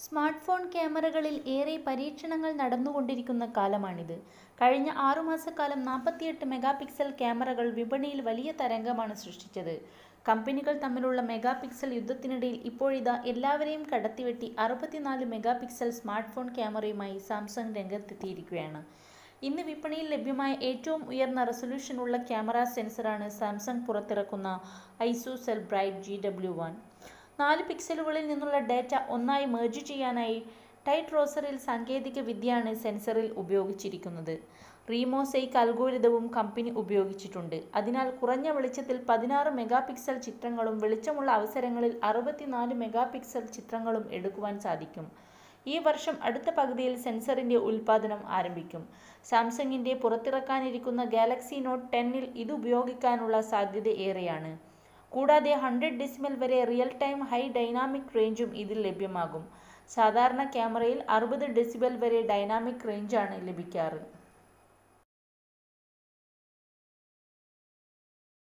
Smart phone ക്യാമറകളിൽ ഏറെ പരീക്ഷണങ്ങൾ നടന്നുകൊണ്ടിരിക്കുന്ന കാലമാണിത്. കഴിഞ്ഞ ആറുമാസക്കാലം നാൽപ്പത്തിയെട്ട് മെഗാപിക്സൽ ക്യാമറകൾ വിപണിയിൽ വലിയ തരംഗമാണ് സൃഷ്ടിച്ചത്. കമ്പനികൾ തമ്മിലുള്ള മെഗാപിക്സൽ യുദ്ധത്തിനിടയിൽ ഇപ്പോഴിതാ എല്ലാവരെയും കടത്തിവെട്ടി അറുപത്തിനാല് മെഗാപിക്സൽ സ്മാർട്ട് ഫോൺ ക്യാമറയുമായി സാംസങ് രംഗത്തെത്തിയിരിക്കുകയാണ്. ഇന്ന് വിപണിയിൽ ലഭ്യമായ ഏറ്റവും ഉയർന്ന റെസല്യൂഷനുള്ള ക്യാമറാ സെൻസറാണ് സാംസങ് പുറത്തിറക്കുന്ന ISOCELL bright G W one. നാല് പിക്സലുകളിൽ നിന്നുള്ള ഡാറ്റ ഒന്നായി മെർജ് ചെയ്യാനായി ടൈറ്റ് റോസറിൽ സാങ്കേതിക വിദ്യയാണ് സെൻസറിൽ ഉപയോഗിച്ചിരിക്കുന്നത്. റീമോസെയ്ക്ക് അൽഗോരിതവും കമ്പനി ഉപയോഗിച്ചിട്ടുണ്ട്. അതിനാൽ കുറഞ്ഞ വെളിച്ചത്തിൽ പതിനാറ് മെഗാപിക്സൽ ചിത്രങ്ങളും വെളിച്ചമുള്ള അവസരങ്ങളിൽ അറുപത്തിനാല് മെഗാപിക്സൽ ചിത്രങ്ങളും എടുക്കുവാൻ സാധിക്കും. ഈ വർഷം അടുത്ത പകുതിയിൽ സെൻസറിന്റെ ഉൽപ്പാദനം ആരംഭിക്കും. സാംസങ്ങിന്റെ പുറത്തിറക്കാനിരിക്കുന്ന ഗാലക്സി നോട്ട് ടെന്നിൽ ഇതുപയോഗിക്കാനുള്ള സാധ്യത ഏറെയാണ്. കൂടാതെ ഹൺഡ്രഡ് ഡെസിബൽ വരെ റിയൽ ടൈം ഹൈ ഡൈനാമിക് റേഞ്ചും ഇതിൽ ലഭ്യമാകും. സാധാരണ ക്യാമറയിൽ അറുപത് ഡെസിബൽ വരെ ഡൈനാമിക് റേഞ്ചാണ് ലഭിക്കാറ്.